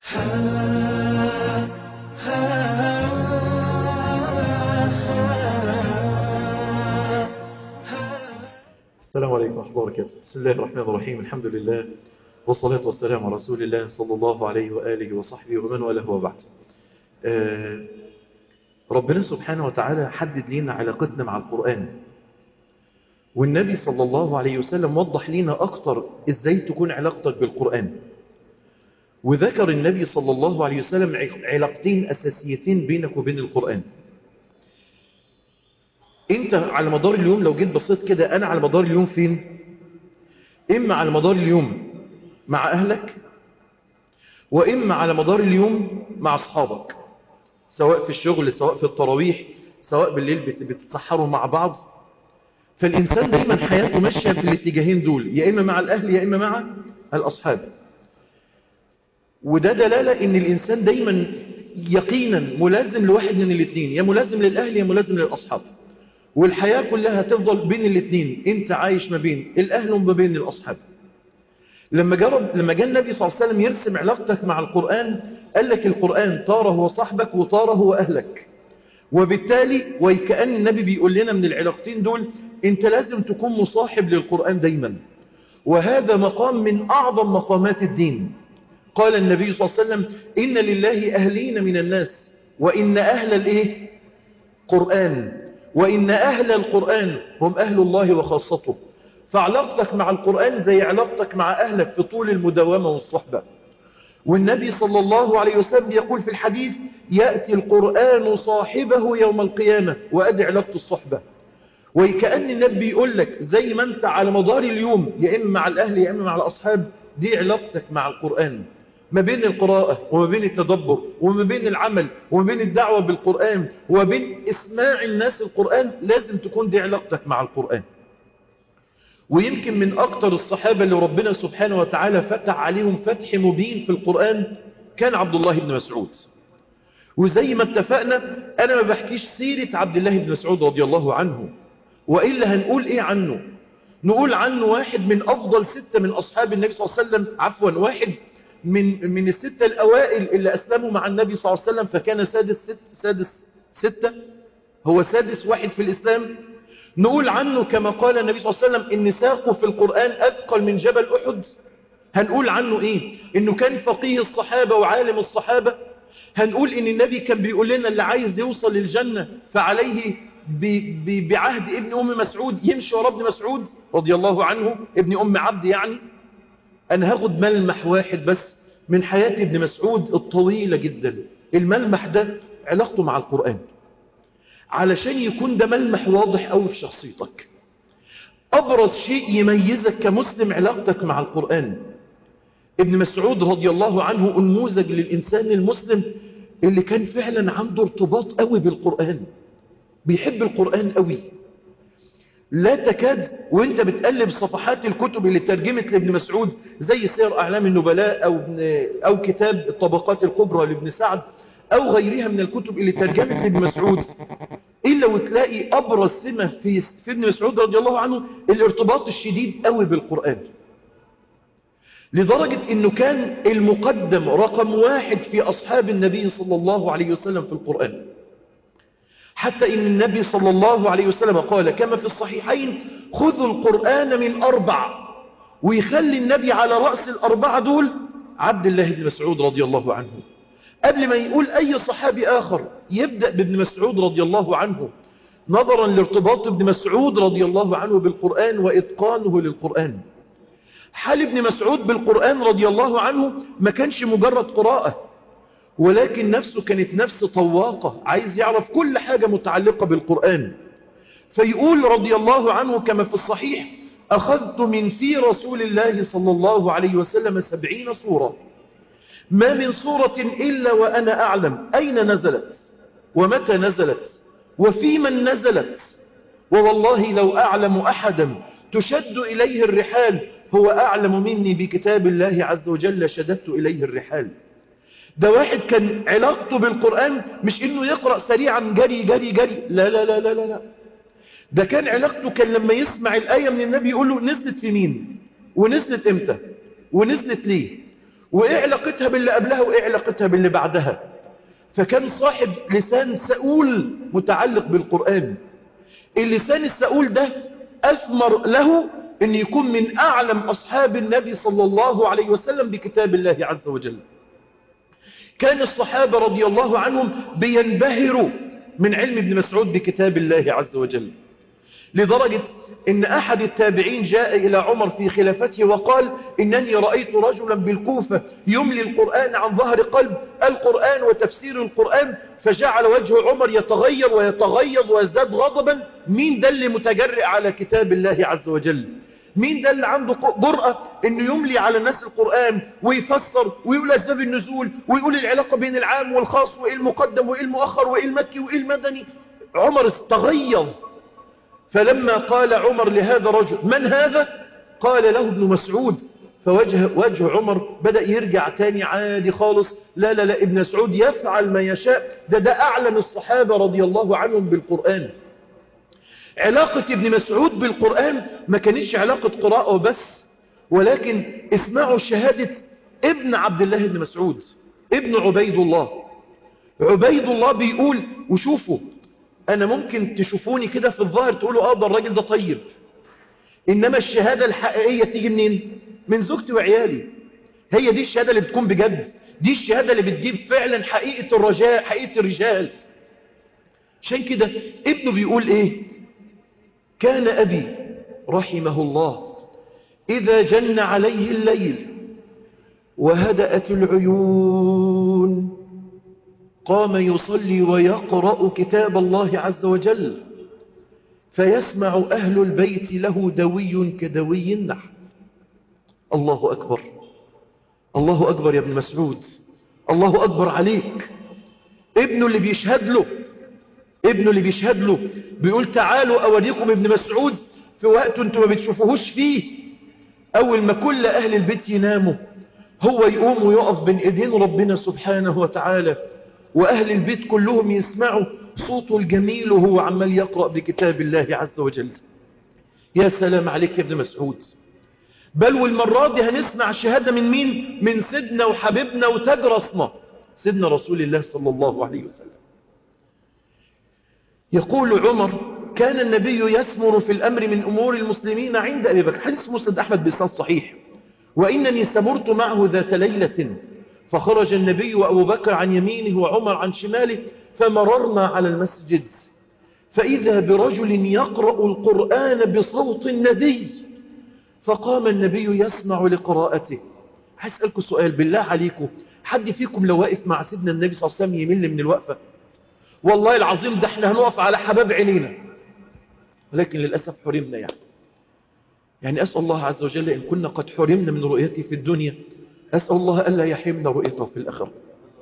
السلام عليكم ورحمة الله وبركاته بسم الله الرحمن الرحيم الحمد لله والصلاة والسلام على رسول الله صلى الله عليه وآله وصحبه ومن وله وبعد آه ربنا سبحانه وتعالى حدد لنا علاقتنا مع القرآن والنبي صلى الله عليه وسلم وضح لنا أكتر إزاي تكون علاقتك بالقرآن وذكر النبي صلى الله عليه وسلم علاقتين أساسيتين بينك وبين القرآن انت على مدار اليوم لو جيت بصيت كده انا على مدار اليوم فين اما على مدار اليوم مع اهلك واما على مدار اليوم مع اصحابك سواء في الشغل سواء في التراويح سواء بالليل بتتسحروا مع بعض فالانسان دايما حياته ماشيه في الاتجاهين دول يا اما مع الاهل يا اما مع الاصحاب وده دلاله ان الانسان دايما يقينا ملازم لواحد من الاثنين يا ملازم للاهل يا ملازم للاصحاب والحياة كلها تفضل بين الاثنين انت عايش ما بين الاهل وما بين الاصحاب لما جرب لما جاء النبي صلى الله عليه وسلم يرسم علاقتك مع القرآن قال لك القرآن طاره هو صاحبك وطاره هو اهلك وبالتالي وكأن النبي بيقول لنا من العلاقتين دول انت لازم تكون مصاحب للقرآن دايما وهذا مقام من اعظم مقامات الدين قال النبي صلى الله عليه وسلم ان لله اهلين من الناس وان اهل الايه قرآن وإن أهل القرآن هم أهل الله وخاصته فعلاقتك مع القرآن زي علاقتك مع أهلك في طول المداومة والصحبة والنبي صلى الله عليه وسلم يقول في الحديث يأتي القرآن صاحبه يوم القيامة وأدي علاقة الصحبة وكأن النبي يقول لك زي ما أنت على مدار اليوم يا إما مع الأهل يا إما مع الأصحاب دي علاقتك مع القرآن ما بين القراءة وما بين التدبر وما بين العمل وما بين الدعوة بالقرآن وما بين إسماع الناس القرآن لازم تكون دي علاقتك مع القرآن ويمكن من أكتر الصحابة اللي ربنا سبحانه وتعالى فتح عليهم فتح مبين في القرآن كان عبد الله بن مسعود وزي ما اتفقنا أنا ما بحكيش سيرة عبد الله بن مسعود رضي الله عنه وإلا هنقول إيه عنه نقول عنه واحد من أفضل ستة من أصحاب النبي صلى الله عليه وسلم عفوا واحد من من الستة الأوائل اللي أسلموا مع النبي صلى الله عليه وسلم فكان سادس ست سادس ستة هو سادس واحد في الإسلام نقول عنه كما قال النبي صلى الله عليه وسلم إن ساقه في القرآن أثقل من جبل أحد هنقول عنه إيه إنه كان فقيه الصحابة وعالم الصحابة هنقول إن النبي كان بيقول لنا اللي عايز يوصل للجنة فعليه بعهد ابن أم مسعود يمشي ورا ابن مسعود رضي الله عنه ابن أم عبد يعني أنا هاخد ملمح واحد بس من حياة ابن مسعود الطويلة جدا الملمح ده علاقته مع القرآن علشان يكون ده ملمح واضح أوي في شخصيتك أبرز شيء يميزك كمسلم علاقتك مع القرآن ابن مسعود رضي الله عنه أنموذج للإنسان المسلم اللي كان فعلا عنده ارتباط قوي بالقرآن بيحب القرآن قوي لا تكاد وانت بتقلب صفحات الكتب اللي ترجمت لابن مسعود زي سير أعلام النبلاء أو, أو كتاب الطبقات الكبرى لابن سعد أو غيرها من الكتب اللي ترجمت لابن مسعود إلا وتلاقي أبرز سمة في, في ابن مسعود رضي الله عنه الارتباط الشديد قوي بالقرآن لدرجة أنه كان المقدم رقم واحد في أصحاب النبي صلى الله عليه وسلم في القرآن حتى إن النبي صلى الله عليه وسلم قال كما في الصحيحين خذوا القرآن من أربع ويخلي النبي على رأس الأربعة دول عبد الله بن مسعود رضي الله عنه قبل ما يقول أي صحابي آخر يبدأ بابن مسعود رضي الله عنه نظرا لارتباط ابن مسعود رضي الله عنه بالقرآن وإتقانه للقرآن حال ابن مسعود بالقرآن رضي الله عنه ما كانش مجرد قراءة ولكن نفسه كانت نفس طواقة عايز يعرف كل حاجة متعلقة بالقرآن فيقول رضي الله عنه كما في الصحيح أخذت من في رسول الله صلى الله عليه وسلم سبعين صورة ما من صورة إلا وأنا أعلم أين نزلت ومتى نزلت وفي من نزلت ووالله لو أعلم أحدا تشد إليه الرحال هو أعلم مني بكتاب الله عز وجل شددت إليه الرحال ده واحد كان علاقته بالقرآن مش انه يقرأ سريعا جري جري جري لا لا لا لا لا, لا. ده كان علاقته كان لما يسمع الآية من النبي يقول له نزلت في مين ونزلت امتى ونزلت ليه وإيه علاقتها باللي قبلها وإيه علاقتها باللي بعدها فكان صاحب لسان سؤول متعلق بالقرآن اللسان السؤول ده أثمر له أن يكون من أعلم أصحاب النبي صلى الله عليه وسلم بكتاب الله عز وجل كان الصحابة رضي الله عنهم بينبهروا من علم ابن مسعود بكتاب الله عز وجل لدرجة ان احد التابعين جاء الى عمر في خلافته وقال انني رأيت رجلا بالكوفة يملي القرآن عن ظهر قلب القرآن وتفسير القرآن فجعل وجه عمر يتغير ويتغيظ ويزداد غضبا مين ده اللي متجرئ على كتاب الله عز وجل مين ده اللي عنده جرأة انه يملي على الناس القرآن ويفسر ويقول اسباب النزول ويقول العلاقة بين العام والخاص وايه المقدم وايه المؤخر وايه المكي وايه المدني عمر استغيظ فلما قال عمر لهذا الرجل من هذا قال له ابن مسعود فوجه وجه عمر بدأ يرجع تاني عادي خالص لا لا لا ابن مسعود يفعل ما يشاء ده ده أعلم الصحابة رضي الله عنهم بالقرآن علاقة ابن مسعود بالقرآن ما كانتش علاقة قراءة وبس ولكن اسمعوا شهادة ابن عبد الله بن مسعود ابن عبيد الله عبيد الله بيقول وشوفوا انا ممكن تشوفوني كده في الظاهر تقولوا اه ده الراجل ده طيب انما الشهادة الحقيقية تيجي منين من زوجتي وعيالي هي دي الشهادة اللي بتكون بجد دي الشهادة اللي بتجيب فعلا حقيقة الرجاء حقيقة الرجال عشان كده ابنه بيقول ايه كان ابي رحمه الله اذا جن عليه الليل وهدأت العيون قام يصلي ويقرأ كتاب الله عز وجل فيسمع أهل البيت له دوي كدوي النحل الله أكبر الله أكبر يا ابن مسعود الله أكبر عليك ابنه اللي بيشهد له ابنه اللي بيشهد له بيقول تعالوا أوريكم ابن مسعود في وقت انتوا ما بتشوفوهوش فيه أول ما كل أهل البيت يناموا هو يقوم ويقف بين ايدين ربنا سبحانه وتعالى وأهل البيت كلهم يسمعوا صوته الجميل وهو عمال يقرأ بكتاب الله عز وجل يا سلام عليك يا ابن مسعود بل والمرة دي هنسمع شهادة من مين من سيدنا وحبيبنا وتاج راسنا سيدنا رسول الله صلى الله عليه وسلم يقول عمر كان النبي يسمر في الأمر من أمور المسلمين عند أبي بكر حديث مسند أحمد بسان صحيح وإنني سمرت معه ذات ليلة فخرج النبي وأبو بكر عن يمينه وعمر عن شماله فمررنا على المسجد فإذا برجل يقرأ القرآن بصوت ندي فقام النبي يسمع لقراءته هسألكم سؤال بالله عليكم حد فيكم لو واقف مع سيدنا النبي صلى الله عليه وسلم يمل من الوقفة والله العظيم ده احنا هنقف على حباب عينينا ولكن للأسف حرمنا يعني يعني أسأل الله عز وجل إن كنا قد حرمنا من رؤيته في الدنيا أسأل الله ألا يحرمنا رؤيته في الآخرة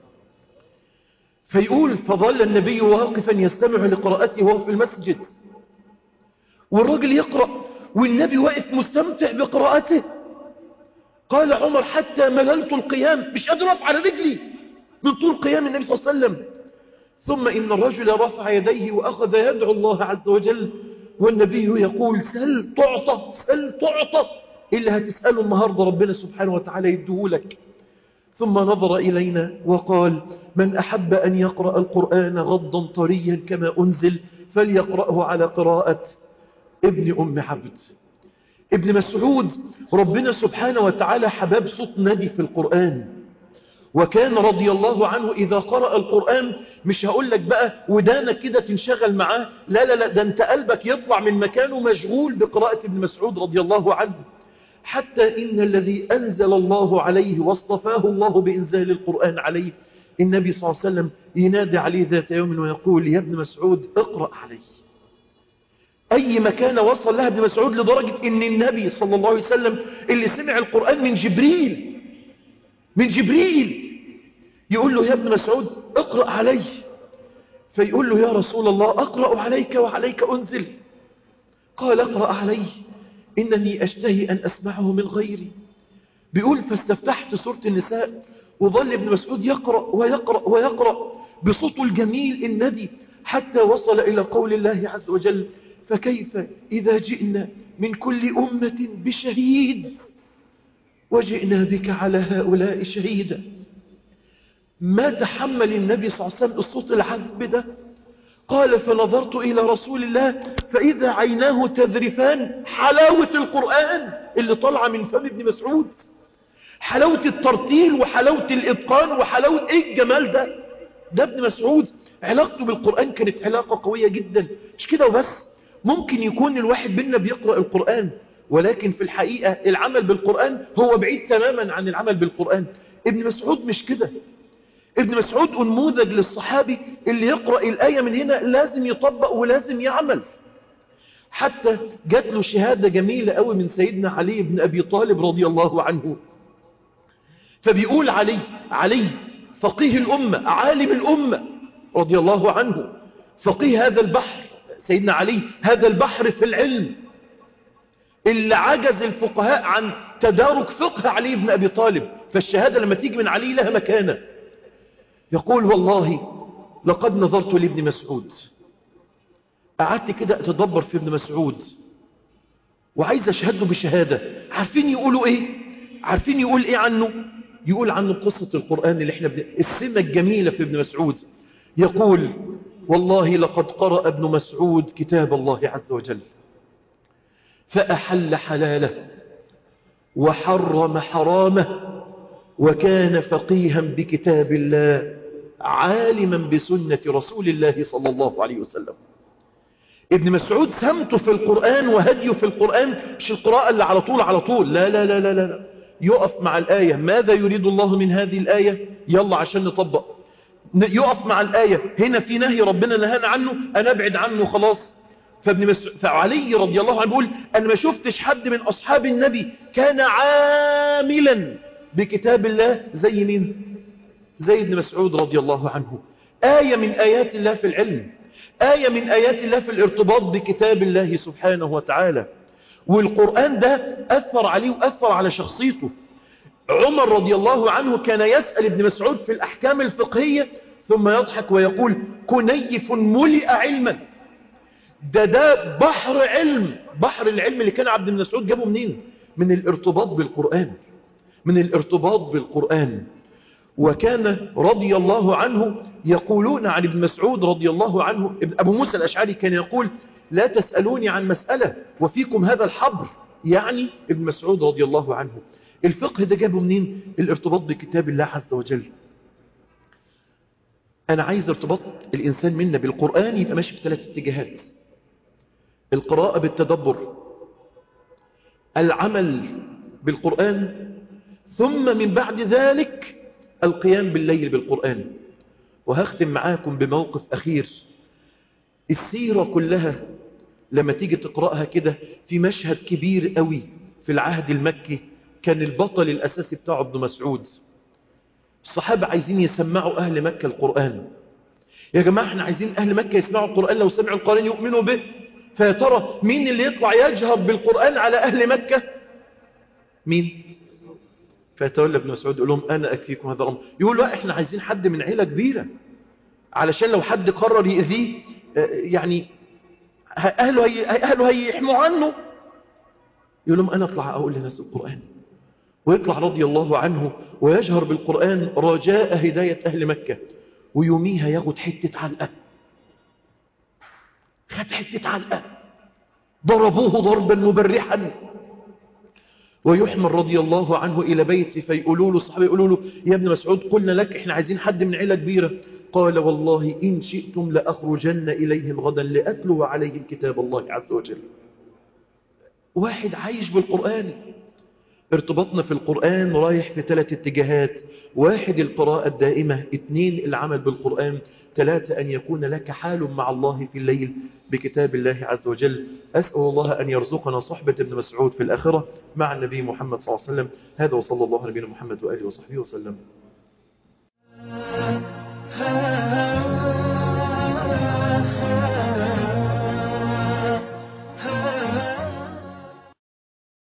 فيقول فظل النبي واقفا يستمع لقراءته وهو في المسجد والراجل يقرأ والنبي واقف مستمتع بقراءته قال عمر حتى مللت القيام مش قادر أقف على رجلي من طول قيام النبي صلى الله عليه وسلم ثم إن الرجل رفع يديه وأخذ يدعو الله عز وجل والنبي يقول سل تعطى سل تعطى إلا هتسأله النهاردة ربنا سبحانه وتعالى يدهولك ثم نظر إلينا وقال من أحب أن يقرأ القرآن غضا طريا كما أنزل فليقرأه على قراءة ابن أم عبد ابن مسعود ربنا سبحانه وتعالى حباب صوت نبي في القرآن وكان رضي الله عنه إذا قرأ القرآن مش هقول لك بقى ودانك كده تنشغل معاه لا لا لا ده انت قلبك يطلع من مكانه مشغول بقراءة ابن مسعود رضي الله عنه حتى إن الذي أنزل الله عليه واصطفاه الله بإنزال القرآن عليه النبي صلى الله عليه وسلم ينادي عليه ذات يوم ويقول يا ابن مسعود اقرأ علي أي مكان وصل لها ابن مسعود لدرجة أن النبي صلى الله عليه وسلم اللي سمع القرآن من جبريل من جبريل يقول له يا ابن مسعود اقرأ علي فيقول له يا رسول الله أقرأ عليك وعليك أنزل قال اقرأ علي إنني أشتهي أن أسمعه من غيري بيقول فاستفتحت سورة النساء وظل ابن مسعود يقرأ ويقرأ ويقرأ بصوته الجميل الندي حتى وصل إلى قول الله عز وجل فكيف إذا جئنا من كل أمة بشهيد وجئنا بك على هؤلاء شهيدا ما تحمل النبي صلى الله عليه وسلم الصوت العذب ده قال فنظرت إلى رسول الله فإذا عيناه تذرفان حلاوة القرآن اللي طلع من فم ابن مسعود حلاوة الترتيل وحلاوة الإتقان وحلاوة إيه الجمال ده ده ابن مسعود علاقته بالقرآن كانت علاقة قوية جدا مش كده وبس ممكن يكون الواحد بينا بيقرأ القرآن ولكن في الحقيقة العمل بالقرآن هو بعيد تماما عن العمل بالقرآن ابن مسعود مش كده ابن مسعود انموذج للصحابي اللي يقرأ الآية من هنا لازم يطبق ولازم يعمل حتى جات له شهادة جميلة قوي من سيدنا علي بن أبي طالب رضي الله عنه فبيقول علي علي فقيه الأمة عالم الأمة رضي الله عنه فقيه هذا البحر سيدنا علي هذا البحر في العلم اللي عجز الفقهاء عن تدارك فقه علي بن أبي طالب فالشهادة لما تيجي من علي لها مكانة يقول والله لقد نظرت لابن مسعود قعدت كده أتدبر في ابن مسعود وعايز أشهده بشهادة عارفين يقولوا إيه عارفين يقول إيه عنه يقول عنه قصة القرآن اللي احنا بن... السمة الجميلة في ابن مسعود يقول والله لقد قرأ ابن مسعود كتاب الله عز وجل فأحل حلاله وحرم حرامه وكان فقيها بكتاب الله عالما بسنة رسول الله صلى الله عليه وسلم ابن مسعود سمته في القرآن وهديه في القرآن مش القراءة اللي على طول على طول لا لا لا لا لا يقف مع الآية ماذا يريد الله من هذه الآية يلا عشان نطبق يقف مع الآية هنا في نهي ربنا نهانا عنه أنا أبعد عنه خلاص فابن مسعود فعلي رضي الله عنه بيقول أنا ما شفتش حد من أصحاب النبي كان عاملا بكتاب الله زي مين زي ابن مسعود رضي الله عنه آية من آيات الله في العلم آية من آيات الله في الارتباط بكتاب الله سبحانه وتعالى والقرآن ده أثر عليه وأثر على شخصيته عمر رضي الله عنه كان يسأل ابن مسعود في الأحكام الفقهية ثم يضحك ويقول كنيف ملئ علما ده ده بحر علم بحر العلم اللي كان عبد المسعود جابه منين من الارتباط بالقرآن من الارتباط بالقرآن وكان رضي الله عنه يقولون عن ابن مسعود رضي الله عنه أبو موسى الأشعري كان يقول لا تسألوني عن مسألة وفيكم هذا الحبر يعني ابن مسعود رضي الله عنه الفقه ده جابه منين الارتباط بكتاب الله عز وجل أنا عايز ارتباط الإنسان منا بالقرآن يبقى ماشي في ثلاث اتجاهات القراءة بالتدبر العمل بالقرآن ثم من بعد ذلك القيام بالليل بالقرآن وهختم معاكم بموقف أخير السيرة كلها لما تيجي تقرأها كده في مشهد كبير قوي في العهد المكي كان البطل الأساسي بتاعه ابن مسعود الصحابة عايزين يسمعوا أهل مكة القرآن يا جماعة احنا عايزين أهل مكة يسمعوا القرآن لو سمعوا القرآن يؤمنوا به فيا ترى مين اللي يطلع يجهر بالقرآن على أهل مكة مين فيتولى ابن مسعود يقول لهم أنا أكفيكم هذا الأمر يقول لا احنا عايزين حد من عيلة كبيرة علشان لو حد قرر يأذيه يعني أهله, هي أهله هيحموا عنه يقول لهم أنا أطلع أقول لناس القرآن ويطلع رضي الله عنه ويجهر بالقرآن رجاء هداية أهل مكة ويوميها ياخد حتة علقة خد حتة علقة ضربوه ضربا مبرحا ويحمل رضي الله عنه إلى بيته فيقولوا له الصحابة يقولوا له يا ابن مسعود قلنا لك احنا عايزين حد من عيلة كبيرة قال والله إن شئتم لأخرجن إليهم غدا لأتلو عليهم كتاب الله عز وجل واحد عايش بالقرآن ارتباطنا في القرآن رايح في ثلاث اتجاهات واحد القراءة الدائمة اثنين العمل بالقرآن ثلاثة أن يكون لك حال مع الله في الليل بكتاب الله عز وجل أسأل الله أن يرزقنا صحبة ابن مسعود في الآخرة مع النبي محمد صلى الله عليه وسلم هذا وصلى الله على نبينا محمد وآله وصحبه وسلم